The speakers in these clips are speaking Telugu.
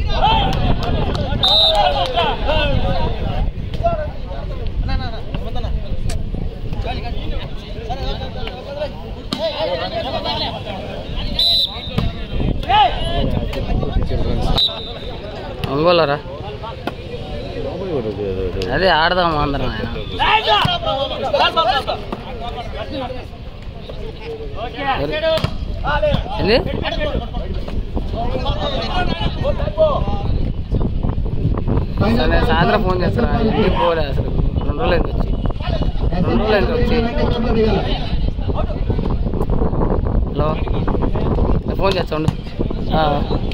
ఒంగోలరా అదే ఆడదాం అందరం ఆయన ఏంది సరే, నేను సాయంత్రం ఫోన్ చేస్తారా ఇంటికి పోలే అసలు రెండు రోజులైంది వచ్చి రెండు రోజులైంది వచ్చి హలో నేను ఫోన్ చేస్తా ఉండు ఆ.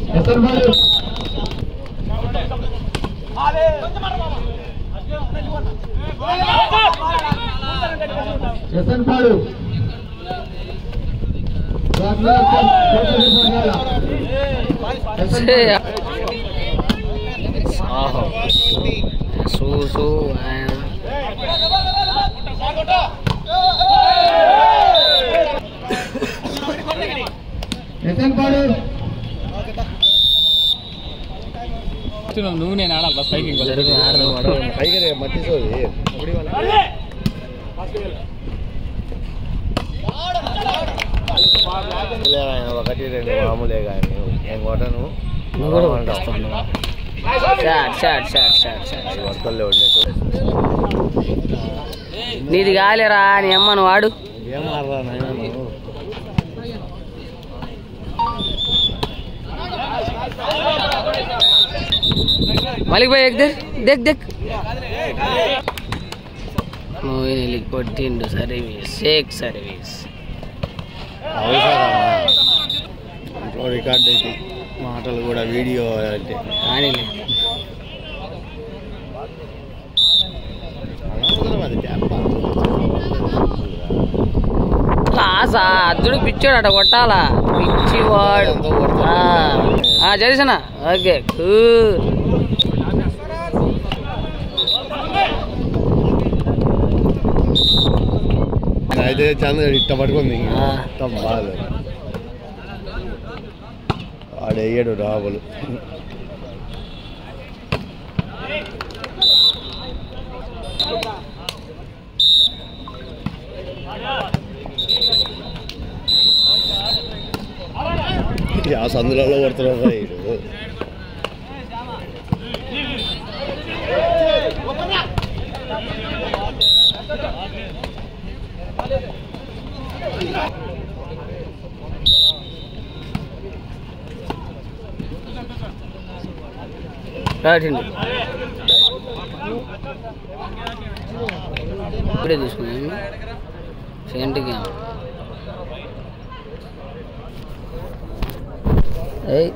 ఎసన్పాడు ఛే. సాహో సూ సూ ఆయన ఎసన్పాడు నువ్వు నేను ఆడాలి బస్ పైకి జరిగి ఆడదాం వాడు. మట్టి సోది ఒకటి రెండు మామూలే కానీ ఏం కొట్టను నువ్వు కూడా కొట్టేస్తావు shot shot shot shot shot వర్కల్లో ఉండేది నీది కాలేరా నీ అమ్మను వాడు ఏం మారరా నాయన నువ్వు మలిక్ భాయ్ ఎక్ దేక్ దేక్ దేక్ మోయిన్ అలీ కొట్టిండు సర్వీస్ షేక్ సర్వీస్ ఇంట్లో రికార్డ్ అయితే మాటలు కూడా వీడియో అంటే కానీ అనవసరం అది చెప్ప లాసా అర్జుడు పిచ్చాడు అట కొట్టాలా పిచ్చివాడు జరిసనా ఓకే కూ. అయితే చంద్ర ఇట్ట పట్టుకుంది ఆ. మొత్తం బాగా వాడు వేయడు రాబులు ఆ సందులలో కొడుతున్నాడు రా వీడు. రాటిండు ఇప్పుడే తీసుకున్నాను సెకండ్కి ఏయ్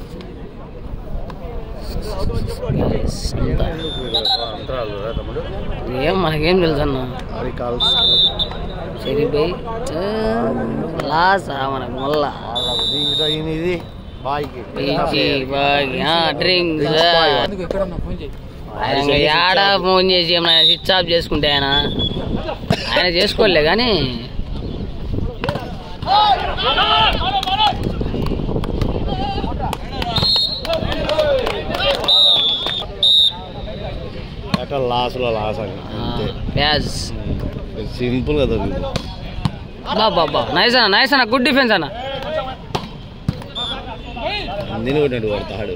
అంతరాలు రా తమ్ముడు ఏం మనకేం తెలుసు అన్న అది కాల్ సరిపోయి లాస్ మనకు మళ్ళా ఇది బాయ్కి పీచి బాగి డ్రింక్స్ అందుకు ఎక్కడ ఉన్నా ఫోన్ చేయి ఆయన ఏడ ఫోన్ చేసి ఏమైనా స్విచ్ ఆఫ్ చేసుకుంటే ఆయన ఆయన చేసుకోలే కానీ అట్లా లాస్లో లాస్ అని అంతే ప్యాజ్ సింపుల్ కదా ఇది. బా బాబా నైస్ అన్న నైస్ అన్న గుడ్ డిఫెన్స్ అన్న అందిని కొట్టినట్టు కొడతాడు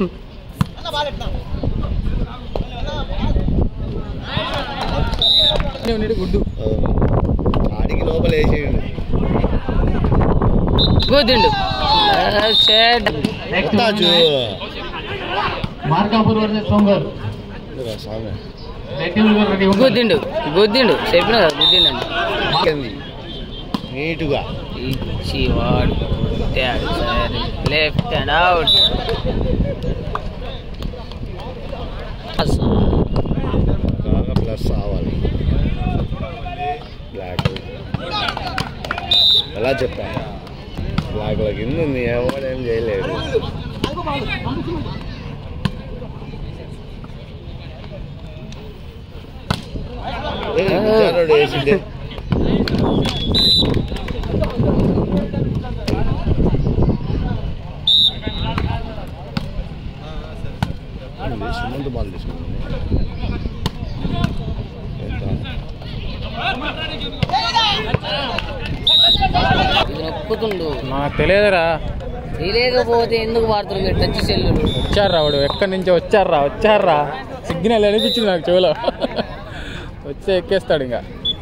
ఉన్నాడు గుడ్డు ఆడికి లోపల వేసేయండి గుద్దిండు షెడ్ కొట్టాచు మార్కాపూర్ వర్సెస్ సోంగర్ ఇదిగో స్వామి గుద్దిండు గుద్దిండు చెప్పిన కదా గుద్దిండు అండి మాకేంది? నీటుగా ఇచ్చి వాడు కొట్టాడు సరే లెఫ్ట్ అండ్ అవుట్ బాగా ప్లస్ రావాలి బ్లాక్ ఎలా చెప్పా బ్లాక్ల కింద ఉంది ఎవడేం చేయలేడు ఏ, విజయనగరం వేసిండే తీసుకుంది సుమంత్ బాల్ తీసుకుంది ఎంత? ఇది నొక్కుతుండు నాకు తెలియదురా తెలియకపోతే ఎందుకు వాడుతున్నారు మీరు టచ్ సెల్లులు వచ్చారా వాడు ఎక్కడి నుంచి వచ్చారా వచ్చారా సిగ్నల్ అనిపించింది నాకు చెవిలో వచ్చి ఎక్కేస్తాడు ఇంకా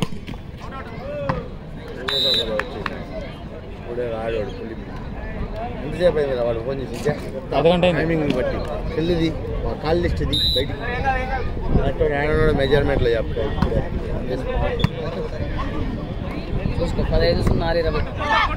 ఇప్పుడే రాడు వాడు పులి ఎంతసేపు అయింది వాడు ఫోన్ చేసి అరగంట అయింది. టైమింగ్ బట్టి పెళ్ళిది మా కాల్ లిస్ట్ ఇది బయటికి కరెక్ట్ ఆయన మెజర్మెంట్లో చెప్తా ఇప్పుడే చూసుకో పదహైదు సున్నా ఆరు ఇరవై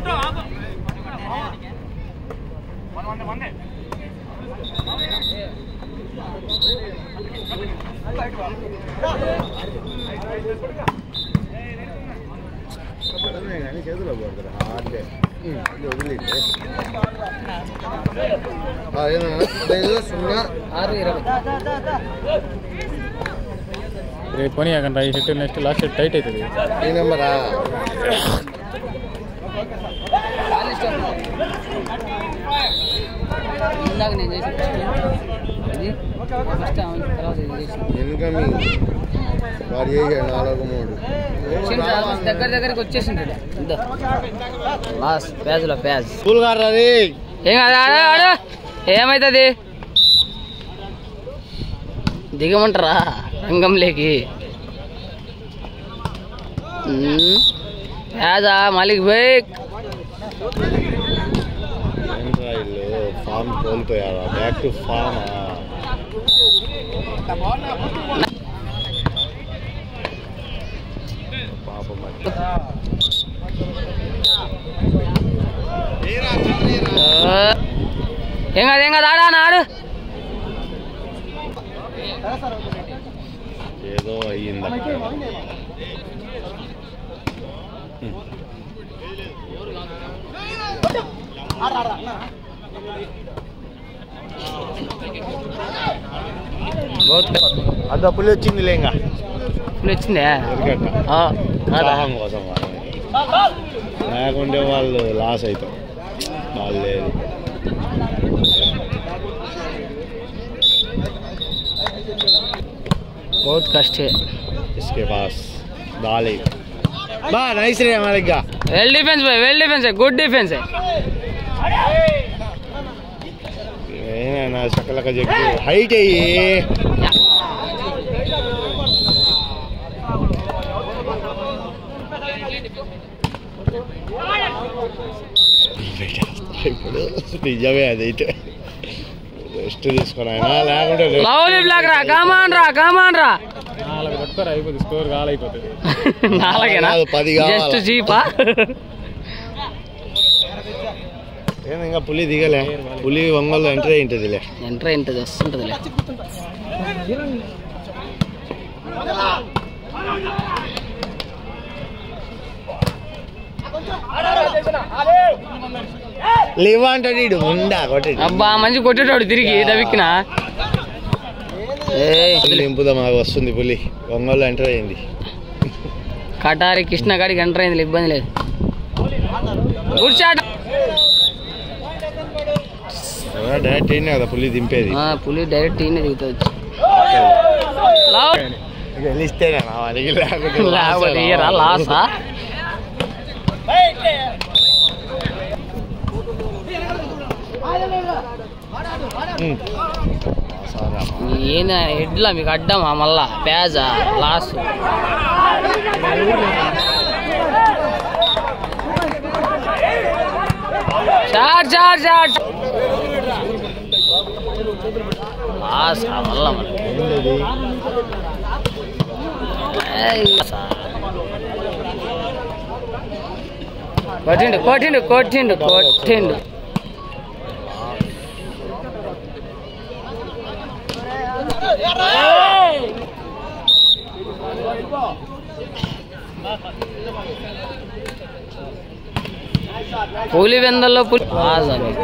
పడమే కానీ చేతిలో పోతారు హార్డ్లే ఇది వదిలేండి ఏదన్నా పదహైదు సున్నా ఆరు ఇరవై రేపు కొని అక్కడ ఈ షెట్ నెక్స్ట్ లాస్ట్ షెట్ టైట్ అవుతుంది ఈ నెంబరా వాళ్ళ ఇష్టం. ఇందాక నేను చేసి ఇది ఫస్ట్ ఆమె తర్వాత ఇది చేసి ఇన్కమింగ్ వాడు చేసాడు నాలుగు మూడు వచ్చింది ఆల్మోస్ట్ దగ్గర దగ్గరికి వచ్చేసింటాడు ఇద్దా లాస్ ప్యాజ్లో ప్యాజ్ స్కూల్ గారు అది ఏం కాదు ఆడు ఆడు ఏమవుతుంది దిగమంటారా రంగంలోకి ఉమ్. ప్యాజా మాలిక్ బైక్ ఏంట్రా ఇల్లు ఫామ్ కోల్పోయారా బ్యాక్ టు ఫామ్ పాపం మరి. ఏం కాదు ఏం కాదు ఆడా ఆడు ఏదో అయ్యింది అక్కడ. అద్ద పులి వచ్చింది లేంగా ఇప్పుడు వచ్చిందే ఎరగట్ట ఆ, కాదా? ఉత్సాహం కోసం వాళ్ళని. లేకుంటే వాళ్ళు లాస్ అవుతారు వాళ్ళు లేదు बहुत कष्ट है इसके पास दाल ही बा नाइस रे हमारे का वेल डिफेंस भाई वेल डिफेंस है गुड डिफेंस है ఏమైనా చక్కలక చెప్పి హైట్ అయ్యి ఇప్పుడు నిజమే అదైతే రెస్ట్ తీసుకొని అయినా లేకుంటే rest లవ్లీ బ్లాక్ రా కమాన్ రా కమాన్ రా నాలుగు పట్టుకోరు అయిపోతుంది స్కోర్ కాల్ అయిపోతుంది నాలుగేనా కాదు, పది కావాలా? జస్ట్ చీపా ఏం ఇంకా పులి దిగలే పులి ఒంగోలు ఎంటర్ అయి ఉంటుందిలే ఎంటర్ ఏంటది వస్తుంటదిలే లివ్ అంటాడు ఈడు ఉండా కొట్టి అబ్బా మంచి కొట్టేటోడు తిరిగి దవిక్కిన ఏయ్, నింపుదా మాకు వస్తుంది పులి ఒంగోలు ఎంటర్ అయింది కటారి కృష్ణ గాడికి ఎంటర్ అయింది ఇబ్బంది లేదు గుడ్ షాట్ డైరెక్ట్ అయినా కదా పులి దింపేది ఆ, పులి డైరెక్ట్ ఈయన దిగుతుంది లవ్ గెలిస్తేనే నా వాడికి లేకుంటే లేకపోతే ఇయ్యరా లాసా ఉమ్. సారా. ఈయన హెడ్లా మీకు అడ్డమా మళ్ళా పేజా loss shot shot shot loss మళ్ళా మనకి ఏందది? ఏయ్, కొట్టిండు కొట్టిండు కొట్టిండు కొట్టిండు పులి వెందల్లో పులి ఆజా మీకు.